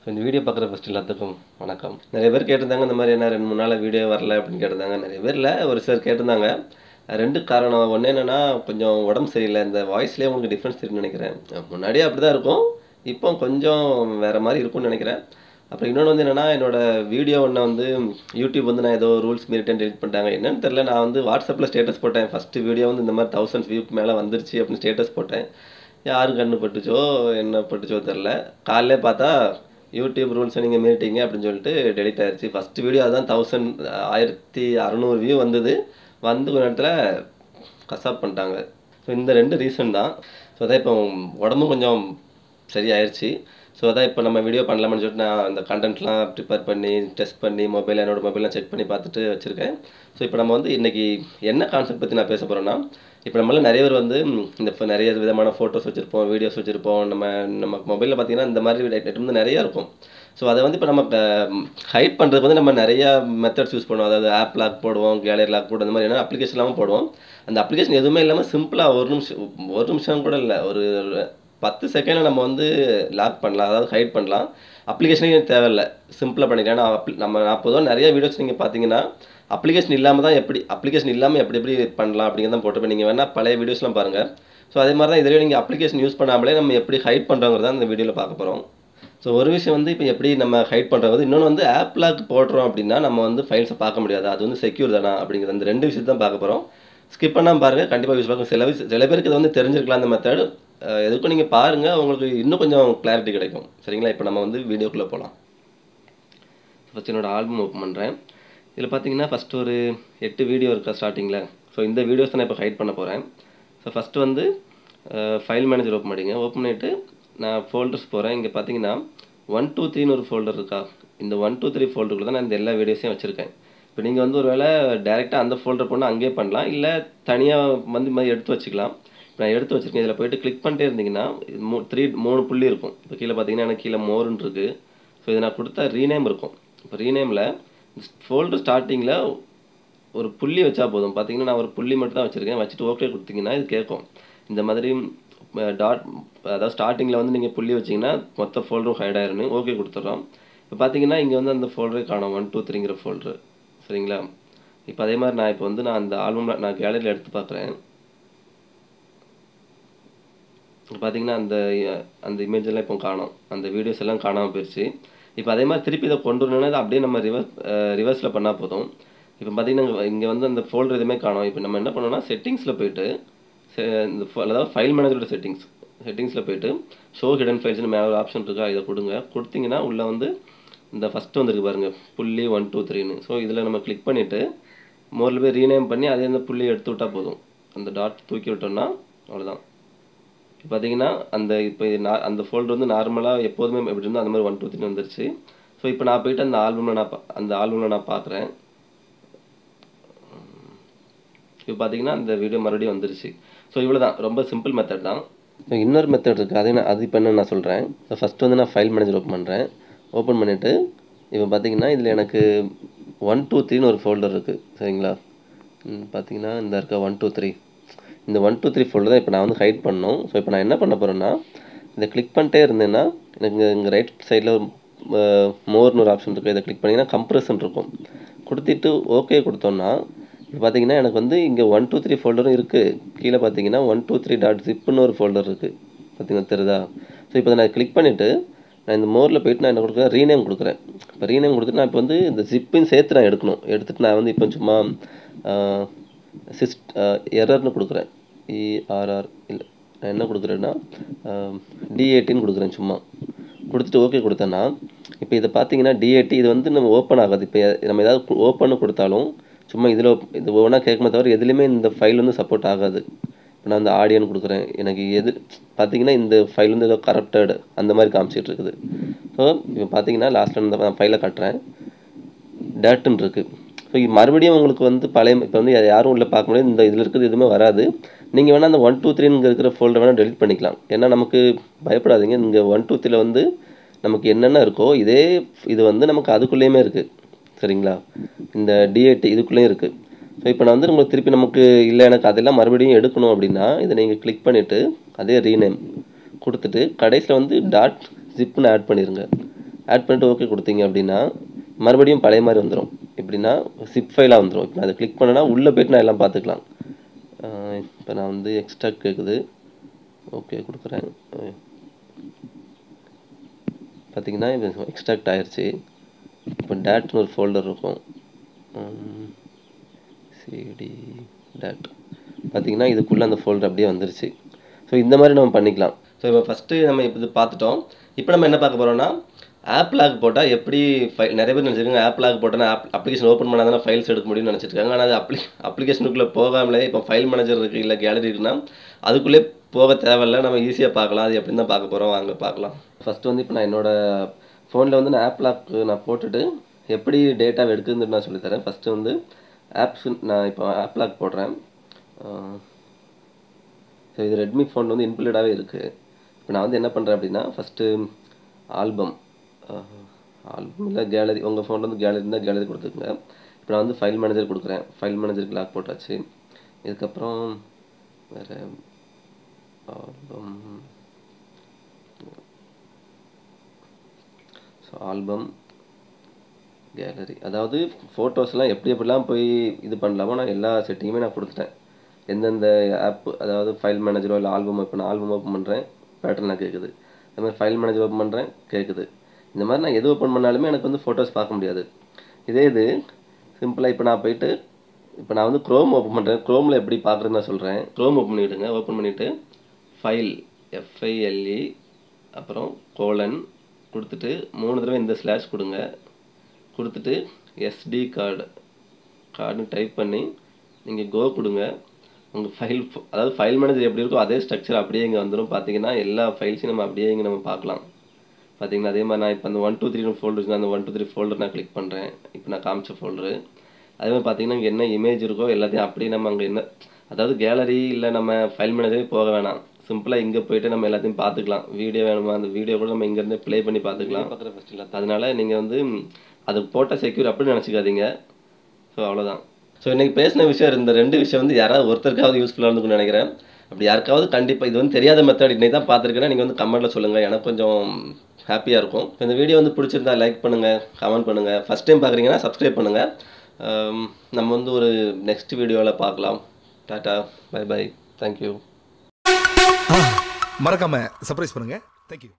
so இந்த video பார்க்குற first எல்லாத்துக்கும் வணக்கம் நிறைய பேர் கேட்டிருந்தாங்க இந்த மாதிரி என்ன ரெண்டு மூணு நாள் வீடியோ வரல அப்படின்னு கேட்டிருந்தாங்க நிறைய பேர் இல்லை ஒரு சிலர் கேட்டிருந்தாங்க ரெண்டு காரணம் ஒன்று என்னென்னா கொஞ்சம் உடம்பு சரியில்லை இந்த வாய்ஸ்லேயே உங்களுக்கு டிஃப்ரென்ஸ் தெரியும்னு நினைக்கிறேன் முன்னாடியே அப்படி தான் இருக்கும் இப்போ கொஞ்சம் வேறு மாதிரி இருக்கும்னு நினைக்கிறேன் அப்புறம் இன்னொன்று வந்து என்னென்னா என்னோட வீடியோ ஒன்று வந்து யூடியூப் வந்து நான் ஏதோ ரூல்ஸ் மீறிட்டேன் டெலிட் பண்ணிட்டாங்க என்னன்னு தெரில நான் வந்து வாட்ஸ்அப்பில் ஸ்டேட்டஸ் போட்டேன் ஃபஸ்ட்டு வீடியோ வந்து இந்த மாதிரி தௌசண்ட் வியூக்கு மேலே வந்துருச்சு அப்படின்னு ஸ்டேட்டஸ் போட்டேன் யாரு கண்ணு பட்டுச்சோ என்ன பட்டுச்சோ தெரில காலையிலே பார்த்தா யூடியூப் ரூல்ஸை நீங்கள் மீறிட்டீங்க அப்படின்னு சொல்லிட்டு டெலிட் ஆயிடுச்சு ஃபஸ்ட்டு வீடியோ அதான் தௌசண்ட் ஆயிரத்தி அறநூறு வியூ வந்தது வந்து கொஞ்ச நேரத்தில் கசாப் பண்ணிட்டாங்க ஸோ இந்த ரெண்டு ரீசன் தான் ஸோ அதான் இப்போ உடம்பும் கொஞ்சம் சரியாயிருச்சு ஸோ அதான் இப்போ நம்ம வீடியோ பண்ணலாம்னு சொல்லிட்டு நான் அந்த கண்டென்ட்லாம் ப்ரிப்பேர் பண்ணி டெஸ்ட் பண்ணி மொபைல் என்னோட மொபைல்லாம் செக் பண்ணி பார்த்துட்டு வச்சுருக்கேன் ஸோ இப்போ நம்ம வந்து இன்றைக்கி என்ன கான்செப்ட் பற்றி நான் பேச போகிறேன்னா இப்போ நம்மள நிறைய பேர் வந்து இந்த இப்போ நிறைய விதமான ஃபோட்டோஸ் வச்சுருப்போம் வீடியோஸ் வச்சுருப்போம் நம்ம நம்ம மொபைலில் பார்த்தீங்கன்னா இந்த மாதிரி ஐட்டம் வந்து நிறையா இருக்கும் ஸோ அதை வந்து இப்போ நம்ம ஹைட் பண்ணுறதுக்கு வந்து நம்ம நிறையா மெத்தட்ஸ் யூஸ் பண்ணுவோம் அதாவது ஆப் லாக் போடுவோம் கேலரி லாக் போடுவோம் அந்த மாதிரி என்ன அப்ளிகேஷன்லாம் போடுவோம் அந்த அப்ளிகேஷன் எதுவுமே இல்லாமல் சிம்பிளாக ஒரு நிமிஷம் ஒரு நிமிஷம் கூட இல்லை ஒரு பத்து செகண்டில் நம்ம வந்து லாக் பண்ணலாம் அதாவது ஹைட் பண்ணலாம் அப்ளிகேஷனே தேவையில்லை சிம்பிளாக பண்ணிக்கலாம் ஏன்னா அப்ளி நம்ம நான் பொதுவாக நிறைய வீடியோஸ் நீங்கள் பார்த்தீங்கன்னா அப்ளிகேஷன் இல்லாமல் தான் எப்படி அப்ளிகேஷன் இல்லாமல் எப்படி எப்படி பண்ணலாம் அப்படிங்கிறத போட்டுப்போம் நீங்கள் வேணால் பழைய வீடியோஸ்லாம் பாருங்கள் ஸோ அதே மாதிரி தான் இதில் நீங்கள் அப்ளிகேஷன் யூஸ் பண்ணாமலே நம்ம எப்படி ஹைட் பண்ணுறோங்கிறத இந்த வீடியோவில் பார்க்க போகிறோம் ஸோ ஒரு விஷயம் வந்து இப்போ எப்படி நம்ம ஹைட் பண்ணுறது இன்னொன்று வந்து ஆப் லாக் போடுறோம் அப்படின்னா நம்ம வந்து ஃபைல்ஸை பார்க்க முடியாது அது வந்து செக்யூர் தானா அப்படிங்கிற அந்த ரெண்டு விஷயத்தை தான் பார்க்க போகிறோம் ஸ்கிப் பண்ணாமல் பாருங்கள் கண்டிப்பாக யூஸ் பார்க்க சில விஷயம் சில பேருக்கு இது வந்து தெரிஞ்சிருக்கலாம் அந்த மெத்தட் எதுக்கும் நீங்கள் பாருங்கள் உங்களுக்கு இன்னும் கொஞ்சம் கிளாரிட்டி கிடைக்கும் சரிங்களா இப்போ நம்ம வந்து வீடியோக்குள்ளே போகலாம் ஃபஸ்ட் என்னோடய ஆல்பம் ஓப்பன் பண்ணுறேன் இதில் பார்த்தீங்கன்னா ஃபஸ்ட்டு ஒரு எட்டு வீடியோ இருக்கா ஸ்டார்டிங்கில் ஸோ இந்த வீடியோஸ் தான் நான் இப்போ ஹைட் பண்ண போகிறேன் ஸோ ஃபஸ்ட்டு வந்து ஃபைல் மேனேஜர் ஓப்பன் பண்ணிங்க ஓப்பன் பண்ணிவிட்டு நான் ஃபோல்டர்ஸ் போகிறேன் இங்கே பார்த்தீங்கன்னா ஒன் டூ த்ரீன்னு ஒரு ஃபோல்டர் இருக்கா இந்த ஒன் டூ த்ரீ ஃபோல்டருக்குள்ள தான் நான் இந்த எல்லா வீடியோஸையும் வச்சுருக்கேன் இப்போ நீங்கள் வந்து ஒரு வேளை டேரெக்டாக அந்த ஃபோல்டர் போனால் அங்கேயே பண்ணலாம் இல்லை தனியாக வந்து மாதிரி எடுத்து வச்சுக்கலாம் இப்போ நான் எடுத்து வச்சுருக்கேன் இதில் போயிட்டு கிளிக் பண்ணிட்டே இருந்தீங்கன்னா மூ த்ரீ மூணு புள்ளி இருக்கும் இப்போ கீழே பார்த்தீங்கன்னா எனக்கு கீழே மோருன்னு இருக்குது ஸோ இதை நான் கொடுத்தா ரீநேம் இருக்கும் இப்போ ரீநேமில் ஃபோல்டர் ஸ்டார்டிங்கில் ஒரு புள்ளி வச்சா போதும் பார்த்தீங்கன்னா நான் ஒரு புள்ளி மட்டும் தான் வச்சுருக்கேன் வச்சுட்டு ஓகே கொடுத்தீங்கன்னா இது கேட்கும் இந்த மாதிரி டாட் அதாவது ஸ்டார்டிங்கில் வந்து நீங்கள் புள்ளி வச்சிங்கன்னா மொத்த ஃபோல்டரும் ஹைட் ஆயிரும் ஓகே கொடுத்துட்றோம் இப்போ பார்த்தீங்கன்னா இங்கே வந்து அந்த ஃபோல்டரே காணும் ஒன் டூ த்ரீங்கிற ஃபோல்டரு சரிங்களா இப்போ அதே மாதிரி நான் இப்போ வந்து நான் அந்த ஆல்பமில் நான் கேலரியில் எடுத்து பார்க்குறேன் பார்த்தீங்கன்னா அந்த அந்த இமேஜ் எல்லாம் இப்போ காணும் அந்த வீடியோஸ் எல்லாம் காணாமல் போயிடுச்சு இப்போ அதே மாதிரி திருப்பி இதை கொண்டு வரணும்னா அப்படியே நம்ம ரிவர்ஸ் ரிவர்ஸில் பண்ணால் போதும் இப்போ பார்த்தீங்கன்னா இங்கே வந்து அந்த ஃபோல்டர் எதுவுமே காணும் இப்போ நம்ம என்ன பண்ணோம்னா செட்டிங்ஸில் போயிட்டு இந்த அதாவது ஃபைல் மேனேஜரோட செட்டிங்ஸ் செட்டிங்ஸில் போயிட்டு ஷோ ஹிடன் ஃபைல்ஸ்னு மேலே ஒரு ஆப்ஷன் இருக்கா இதை கொடுங்க கொடுத்தீங்கன்னா உள்ளே வந்து இந்த ஃபஸ்ட்டு வந்துருக்கு பாருங்கள் புள்ளி ஒன் டூ த்ரீன்னு ஸோ இதில் நம்ம கிளிக் பண்ணிவிட்டு மோரில் போய் ரீநேம் பண்ணி அதே அந்த புள்ளி எடுத்து விட்டால் போதும் அந்த டாட் தூக்கி விட்டோம்னா அவ்வளோதான் இப்போ பார்த்தீங்கன்னா அந்த இப்போ நான் அந்த ஃபோல்டர் வந்து நார்மலாக எப்போதுமே எப்படி இருந்தோ அந்த மாதிரி ஒன் டூ த்ரீ வந்துருச்சு ஸோ இப்போ நான் போயிட்டு அந்த ஆல்பமில் நான் அந்த ஆல்பமில் நான் பார்க்குறேன் இப்போ பார்த்தீங்கன்னா அந்த வீடியோ மறுபடியும் வந்துருச்சு ஸோ இவ்வளோ தான் ரொம்ப சிம்பிள் மெத்தட் தான் ஸோ இன்னொரு மெத்தட் இருக்குது அது நான் அது இப்போ என்ன நான் சொல்கிறேன் ஸோ ஃபஸ்ட்டு வந்து நான் ஃபைல் மேனேஜர் ஓப்பன் பண்ணுறேன் ஓப்பன் பண்ணிவிட்டு இப்போ பார்த்தீங்கன்னா இதில் எனக்கு ஒன் டூ த்ரீன்னு ஒரு ஃபோல்டர் இருக்குது சரிங்களா பார்த்தீங்கன்னா இந்த இருக்க ஒன் டூ த்ரீ இந்த ஒன் டூ த்ரீ ஃபோல்டர் தான் இப்போ நான் வந்து ஹைட் பண்ணணும் ஸோ இப்போ நான் என்ன பண்ண போகிறேன்னா இதை கிளிக் பண்ணிட்டே இருந்தேன்னா எனக்கு இங்கே ரைட் சைடில் ஒரு மோர்னு ஒரு ஆப்ஷன் இருக்குது இதை கிளிக் பண்ணிங்கன்னா கம்ப்ரெஷன் இருக்கும் கொடுத்துட்டு ஓகே கொடுத்தோன்னா இப்போ பார்த்தீங்கன்னா எனக்கு வந்து இங்கே ஒன் டூ த்ரீ ஃபோல்டரும் இருக்குது கீழே பார்த்தீங்கன்னா ஒன் டூ த்ரீ டாட் ஜிப்புன்னு ஒரு ஃபோல்டர் இருக்குது பார்த்தீங்கன்னா தெரியுதா ஸோ இப்போ நான் கிளிக் பண்ணிவிட்டு நான் இந்த மோரில் போயிட்டு நான் என்ன கொடுக்குறேன் ரீநேம் கொடுக்குறேன் இப்போ ரீநேம் கொடுத்துட்டு நான் இப்போ வந்து இந்த ஜிப்பையும் சேர்த்து நான் எடுக்கணும் எடுத்துகிட்டு நான் வந்து இப்போ சும்மா சிஸ்ட் எரர்னு கொடுக்குறேன் இஆர்ஆர் இல்லை நான் என்ன கொடுக்குறேன்னா டிஏடின்னு கொடுக்குறேன் சும்மா கொடுத்துட்டு ஓகே கொடுத்தேன்னா இப்போ இதை பார்த்தீங்கன்னா டிஏடி இது வந்து நம்ம ஓப்பன் ஆகாது இப்போ நம்ம ஏதாவது ஓப்பன் கொடுத்தாலும் சும்மா இதில் இது ஒவ்வொன்றா கேட்குமே தவிர எதுலேயுமே இந்த ஃபைல் வந்து சப்போர்ட் ஆகாது இப்போ நான் அந்த ஆடியோன்னு கொடுக்குறேன் எனக்கு எது பார்த்தீங்கன்னா இந்த ஃபைல் வந்து ஏதோ கரப்டட் அந்த மாதிரி காமிச்சிட்டு இருக்குது ஸோ இப்போ பார்த்தீங்கன்னா லாஸ்ட்டில் இந்த ஃபைலை காட்டுறேன் டேட்டுன்னு இருக்குது ஸோ மறுபடியும் உங்களுக்கு வந்து பழைய இப்போ வந்து யாரும் உள்ள பார்க்க முடியாது இந்த இதில் இருக்கிறது எதுவுமே வராது நீங்கள் வேணால் அந்த ஒன் டூ த்ரீங்க இருக்கிற ஃபோல்டர் வேணால் டெலிட் பண்ணிக்கலாம் ஏன்னா நமக்கு பயப்படாதீங்க இங்கே ஒன் டூ த்ரீல வந்து நமக்கு என்னென்ன இருக்கோ இதே இது வந்து நமக்கு அதுக்குள்ளேயுமே இருக்குது சரிங்களா இந்த டிஏடி இதுக்குள்ளேயும் இருக்குது ஸோ இப்போ நான் வந்து உங்களுக்கு திருப்பி நமக்கு இல்லை எனக்கு அதெல்லாம் மறுபடியும் எடுக்கணும் அப்படின்னா இதை நீங்கள் கிளிக் பண்ணிவிட்டு அதே ரீநேம் கொடுத்துட்டு கடைசியில் வந்து டாட் ஜிப்னு ஆட் பண்ணிடுங்க ஆட் பண்ணிட்டு ஓகே கொடுத்தீங்க அப்படின்னா மறுபடியும் பழைய மாதிரி வந்துடும் எப்படின்னா சிப் ஃபைலாக வந்துடும் இப்போ நான் அதை கிளிக் பண்ணேன்னா உள்ளே போயிட்டு நான் எல்லாம் பார்த்துக்கலாம் இப்போ நான் வந்து எக்ஸ்ட்ரா கேட்குது ஓகே கொடுக்குறேன் பார்த்தீங்கன்னா இப்போ எக்ஸ்ட்ராக்ட் ஆயிடுச்சு இப்போ டேட்னு ஒரு ஃபோல்டர் இருக்கும் சிடி டேட் பார்த்தீங்கன்னா இதுக்குள்ளே அந்த ஃபோல்டர் அப்படியே வந்துருச்சு ஸோ இந்த மாதிரி நம்ம பண்ணிக்கலாம் ஸோ இப்போ ஃபஸ்ட்டு நம்ம இப்போ இது பார்த்துட்டோம் இப்போ நம்ம என்ன பார்க்க போகிறோம்னா ஆப் லாக் போட்டால் எப்படி ஃபைல் நிறைய பேர் நினச்சிருக்காங்க ஆப் லாக் போட்டால் ஆப் அப்ளிகேஷன் ஓப்பன் பண்ணால் தானே ஃபைல்ஸ் எடுக்க முடியும்னு நினச்சிட்டு இருக்காங்க ஆனால் அது அப்ளி அப்ளிகேஷனுக்குள்ளே போகாமலே இப்போ ஃபைல் மேனேஜர் இருக்குது இல்லை கேலரி இருக்குன்னா அதுக்குள்ளே போக தேவையில்ல நம்ம ஈஸியாக பார்க்கலாம் அது எப்படின்னு தான் பார்க்க போகிறோம் வாங்க பார்க்கலாம் ஃபஸ்ட்டு வந்து இப்போ நான் என்னோட ஃபோனில் வந்து நான் ஆப் லாக் நான் போட்டுட்டு எப்படி டேட்டாவை எடுக்குதுன்னு நான் சொல்லித்தரேன் ஃபஸ்ட்டு வந்து ஆப்ஸ் நான் இப்போ ஆப் லாக் போடுறேன் ஸோ இது ரெட்மி ஃபோன் வந்து இன்பிளடாகவே இருக்குது இப்போ நான் வந்து என்ன பண்ணுறேன் அப்படின்னா ஃபஸ்ட்டு ஆல்பம் ஆல்பம் இல்லை கேலரி உங்கள் ஃபோனில் வந்து கேலரி இருந்தால் கேலரி கொடுத்துக்குங்க இப்போ நான் வந்து ஃபைல் மேனேஜர் கொடுக்குறேன் ஃபைல் மேனேஜருக்கு லாக் போட்டாச்சு இதுக்கப்புறம் வேறு ஆல்பம் ஸோ ஆல்பம் கேலரி அதாவது ஃபோட்டோஸ்லாம் எப்படி எப்படிலாம் போய் இது பண்ணலாமோ நான் எல்லா செட்டிங்குமே நான் கொடுத்துட்டேன் எந்தெந்த ஆப் அதாவது ஃபைல் மேனேஜரோ இல்லை ஆல்பம் இப்போ நான் ஆல்பம் ஓப்பன் பண்ணுறேன் பேட்டர்னாக கேட்குது அது மாதிரி ஃபைல் மேனேஜர் ஓப்பன் பண்ணுறேன் கேட்குது இந்த மாதிரி நான் எது ஓப்பன் பண்ணாலுமே எனக்கு வந்து ஃபோட்டோஸ் பார்க்க முடியாது இதே இது சிம்பிளாக இப்போ நான் போயிட்டு இப்போ நான் வந்து க்ரோம் ஓப்பன் பண்ணுறேன் க்ரோமில் எப்படி பார்க்குறேன்னு நான் சொல்கிறேன் க்ரோம் ஓப்பன் பண்ணிவிடுங்க ஓப்பன் பண்ணிவிட்டு ஃபைல் எஃப்ஐஎல்இ அப்புறம் கோலன் கொடுத்துட்டு மூணு தடவை இந்த ஸ்லாஷ் கொடுங்க கொடுத்துட்டு எஸ்டி கார்டு கார்டுன்னு டைப் பண்ணி நீங்கள் கோ கொடுங்க உங்கள் ஃபைல் அதாவது ஃபைல் மேனேஜர் எப்படி இருக்கோ அதே ஸ்ட்ரக்சர் அப்படியே இங்கே வந்துடும் பார்த்தீங்கன்னா எல்லா ஃபைல்ஸையும் நம்ம அப்படியே இங்கே நம்ம பார்க்கலாம் பார்த்தீங்கன்னா அதே மாதிரி நான் இப்போ அந்த ஒன் டூ த்ரீ ஃபோல்டர்ஸ் அந்த ஒன் டூ த்ரீ ஃபோல்டர் நான் கிளிக் பண்ணுறேன் இப்போ நான் காமிச்ச ஃபோல்டரு அதே மாதிரி பார்த்தீங்கன்னா இங்கே என்ன இமேஜ் இருக்கோ எல்லாத்தையும் அப்படியே நம்ம அங்கே என்ன அதாவது கேலரி இல்லை நம்ம ஃபைல் மேனேஜரே போக வேணாம் சிம்பிளாக இங்கே போயிட்டு நம்ம எல்லாத்தையும் பார்த்துக்கலாம் வீடியோ வேணுமா அந்த வீடியோ கூட நம்ம இங்கேருந்து ப்ளே பண்ணி பார்த்துக்கலாம் பார்க்குற ஃபஸ்ட் இல்லை அதனால நீங்கள் வந்து அது போட்ட செக்யூர் அப்படின்னு நினச்சிக்காதீங்க ஸோ அவ்வளோதான் ஸோ இன்றைக்கி பேசின விஷயம் இந்த ரெண்டு விஷயம் வந்து யாராவது ஒருத்தருக்காவது யூஸ்ஃபுல்லாக இருந்துக்குன்னு நினைக்கிறேன் அப்படி யாருக்காவது கண்டிப்பாக இது வந்து தெரியாத மெத்தட் இன்னைக்கு தான் பார்த்துருக்கேன்னா நீங்கள் வந்து கமெண்ட்டில் சொல்லுங்கள் எனக்கு கொஞ்சம் ஹாப்பியாக இருக்கும் இந்த வீடியோ வந்து பிடிச்சிருந்தா லைக் பண்ணுங்கள் கமெண்ட் பண்ணுங்கள் ஃபஸ்ட் டைம் பார்க்குறீங்கன்னா சப்ஸ்கிரைப் பண்ணுங்கள் நம்ம வந்து ஒரு நெக்ஸ்ட் வீடியோவில் பார்க்கலாம் டாட்டா பை பை தேங்க்யூ மறக்காம சர்ப்ரைஸ் பண்ணுங்க தேங்க்யூ